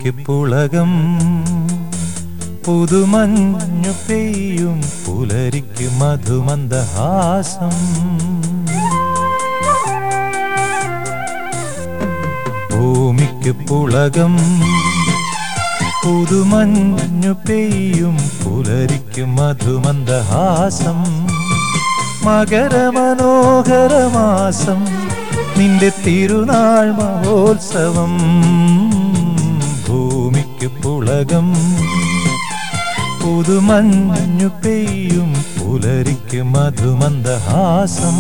ഭൂമിക്ക് പുളകം പുതുമഞ്ഞു പെയ്യും പുലരിക്ക് മധുമന്ദഹാസം ഭൂമിക്ക് പുളകം പുതുമഞ്ഞു പെയ്യും പുലരിക്ക് മധുമന്ദഹാസം മകരമനോഹരമാസം നിന്റെ തിരുനാൾ മഹോത്സവം ഭൂമിക്ക് പുളകം പുതുമഞ്ഞു പെയ്യും പുലരിക്ക് മധുമന്ദഹാസം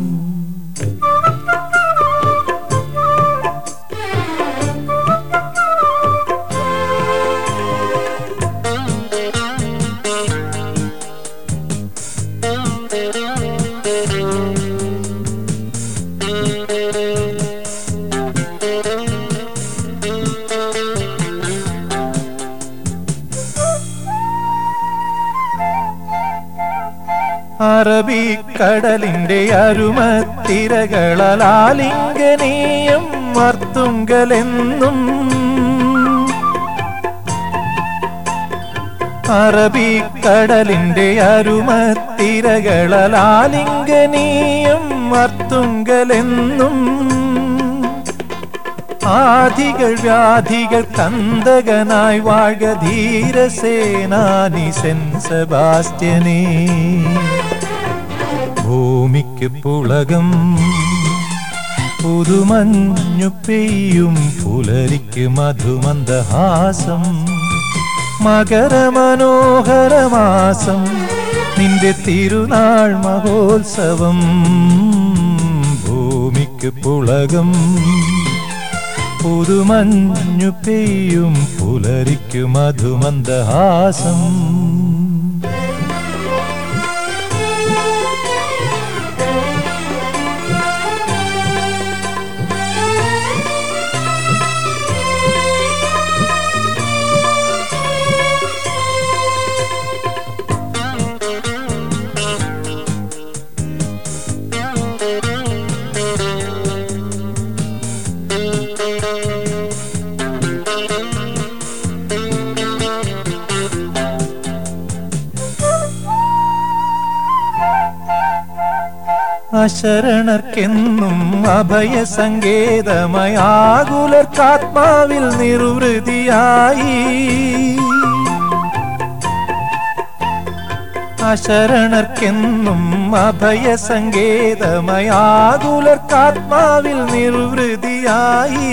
അറബിക്കടലിന്റെ അരുമത്തിരകളാലിംഗനീയം മർത്തുങ്കലെന്നും അറബിക്കടലിന്റെ അരുമത്തിരകളാലിംഗനീയം മർത്തുങ്കലെന്നും ആദികൾ വ്യാധികൾ കന്തകനായി വാഴ ധീരസേനാനി സെൻ സെബാസ്റ്റ്യനേ ഭൂമിക്ക് പുളകം പുതുമഞ്ഞു പെയ്യും പുലരിക്ക് മധുമന്ദഹാസം മകരമനോഹരമാസം നിന്റെ തിരുനാൾ മഹോത്സവം ഭൂമിക്ക് പുളകം പുതുമഞ്ഞു പെയ്യും പുലരിക്ക് മധുമന്ദഹാസം അശരണർക്കെന്നും അഭയ സങ്കേതമായി ആകുലർക്കാത്മാവിൽ നിർവൃതിയായി അശരണർക്കെന്നും അഭയ സങ്കേതമായി ആകുലർക്കാത്മാവിൽ നിർവൃതിയായി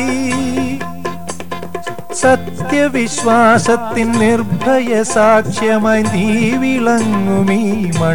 സത്യവിശ്വാസത്തിൻ നിർഭയ സാക്ഷ്യമായി നീ വിളങ്ങുമീ മൺ